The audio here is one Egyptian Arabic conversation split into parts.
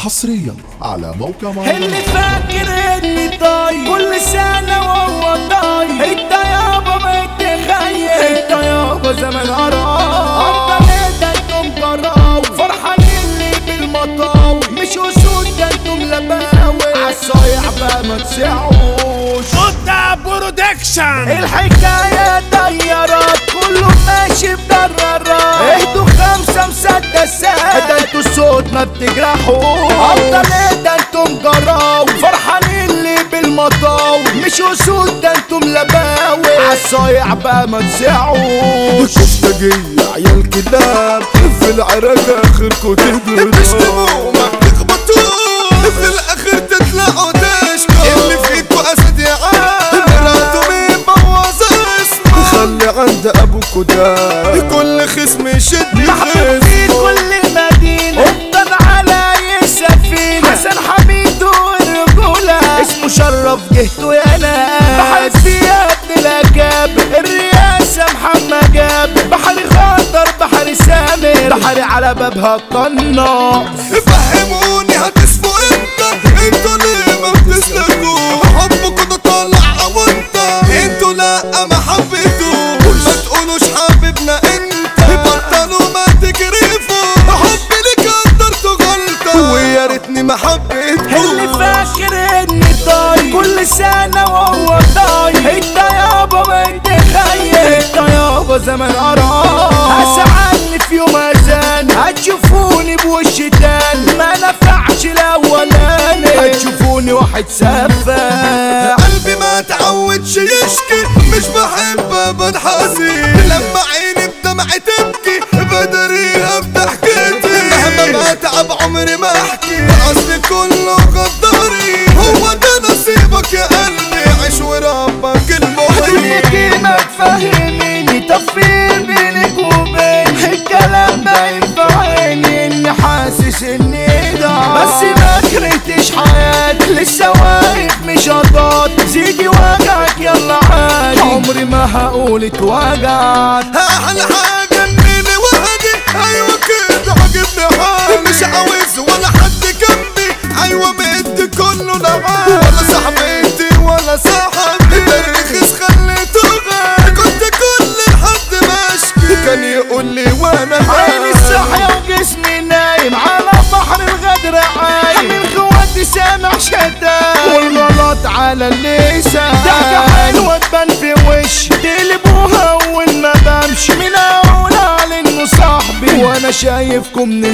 حصريا على موقع اللي مهرجانات فاكر اني طاير كل سنة وهو طاير انت يابا ما تخيل انت يابا زمان قرار انت ليه ده انتم جراوي فرحانين لي بالمطاوي مش اسود ده انتم لباوي عالصايع بقى ما تسعوش قطع برودكشن الحكاية طيارات كله ماشي بدرارات اهدوا خمسة مسدسات ده انتوا الصوت ما بتجرحوش افضل ايه ده انتم جراوي فرحانين لي بالمطاوي مش اسود ده انتم لباوي عالصايع بقى ما تزعوش مشتاقية عيال كلاب في العراق اخركوا تهدوا بتشتموا ما بتخبطوا في الاخر تطلعوا تشكوا اللي فيكوا اسد يا عاد مراته مين بوظ اسمه خلي عند ابوكوا ده كل خصم يشد محبوب في خصمه كل مدينة ابطال على سفينة حسن حميد والرجولة اسمه شرف جهته يا ناس بحر فيها ابن الاكابر الرئاسة محمد جابر بحر خاطر بحر سامر بحر على بابها القناص فهموني هتسفوا امتى انتوا ليه ما بتسلكوا حبكوا ده طالع وانت انتوا لا ما حبيتوش ما تقولوش حبيبنا انت بطلوا ما تكرفوا حبي لك قدرته غلطة ويا ريتني ما اللي حبيتكوا فاكر اني طاير كل سنة وهو طاير انت يابا ما تخيل انت يابا زمان قرار هسعني في يوم اذان هتشوفوني بوش تاني ما نفعش الاولاني هتشوفوني واحد سفاح قلبي ما تعودش يشكي مش بحب ابد حزين لما عيني بدمع تبكي بدريها بضحكتي مهما ما تعب عمري ما احكي اصلي كله غداري هو ده نصيبك يا قلبي عيش وربك المحيط ليكي ما تفهميني تفصيل بينك وبين الكلام باين في عيني اني حاسس اني ضاع بس ما كرهتش حياتي لسه واقف مش هضاد زيدي وجعك يلا عادي عمري ما هقول اتوجعت احلى حاجة اني وحدي ايوه كده عجبني حالي مش عاوز ولا حد جنبي ايوه مدي كله لعاب ولا صاحبتي ولا صاحبي الرخيص خليته غالي كنت كل حد بشكي كان يقول لي وانا عيني الصحية وجسمي نايم على بحر الغدر عايم من خواتي سامع شتايم والغلط على اللسان ضحكة حلوة تبان في وشي تقلبوها اول ما بمشي من اقول على انه صاحبي وانا شايفكم من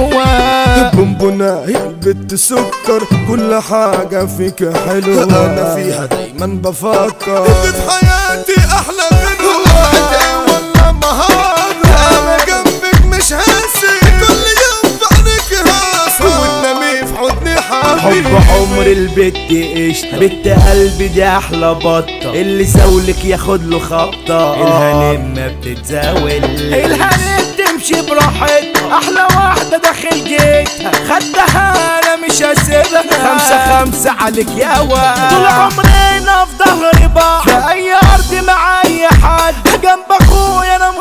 السواق بونبونة يا بنت سكر كل حاجة فيك حلوة أنا فيها دايما بفكر انت في حياتي أحلى غنوة انت ولا مهارة أنا جنبك مش هاسي كل يوم في عينك هاسي وتنامي في حضني حب حبيبي عمر البت قشطة بنت قلبي دي احلى بطة اللي زولك ياخد له خبطة الهانم ما بتتزاول الهانم تمشي براحتها احلى واحدة داخل جيتها خدتها انا مش هسيبها خمسة خمسة عليك يا واد طول عمرنا في ظهر بعض في اي ارض مع اي حد جنب اخويا انا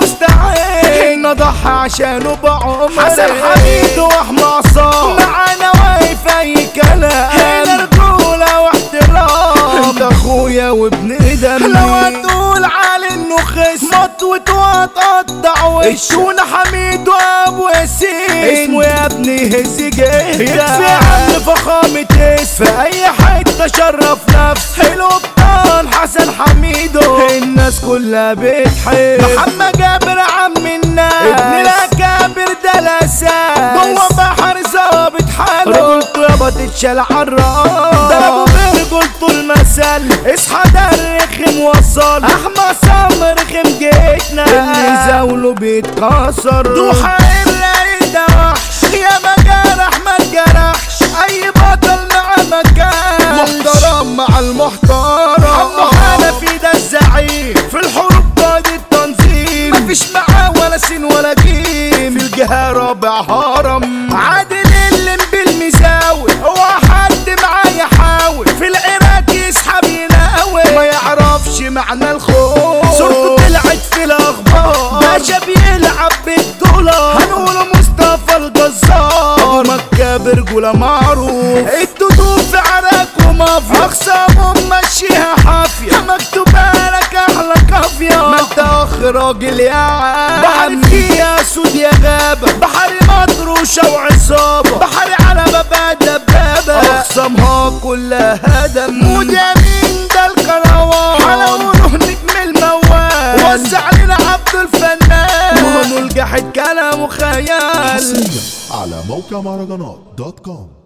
مستعد نضحي عشانه بعمر حسن حميد واحمد عصام معانا واقف اي كلام هنا رجولة واحترام انت اخويا وابن دمي لو هتقول على انه خس مطوت وهتقطع وشونا حميد وابو ياسين اسمه يا ابني هز جدا يكفي عن فخامة اسم في اي حتة شرف نفس حلو بطال حسن حميدو الناس كلها بتحب محمد جابر عم الناس ابن الاكابر ده الاساس جوه بحر ظابط حاله رجولته يابا تتشال عالراس ضربوا برجولته المثل اصحى ده الرخم وصل احمد سمر رخم جيتنا اللي زاوله بيتكسر دوحة الا ده وحش يا ما جرح ما جرحش اي بطل مع مكان محترم مع المحترم عمو حنفي ده الزعيم في الحروب قائد التنظيم مفيش معاه ولا سين ولا جيم في الجهة رابع هرم عادل اللي بالمزاوي هو حد معاه يحاول في العراق يسحب يناوي ما يعرفش معنى الخوف صورته طلعت في الاخبار باشا بيلعب بالدولار هنقوله مصطفى الجزار ابو مكابر رجولة معروف الدودو في عراك ومافيا اخصامهم ماشيها حافية مكتوبة لك احلى كافية ما انت اخ راجل يا عم بحر فيها سود يا غابة بحر مطروشة وعصابة بحر على بابا دبابة اخصامها كلها دم مود يمين ده الكروان حلاوه نجم الموال وزع لنا عبد الفنان مهنو الجحد كلامه خيال حصريا على موقع مهرجانات دوت كوم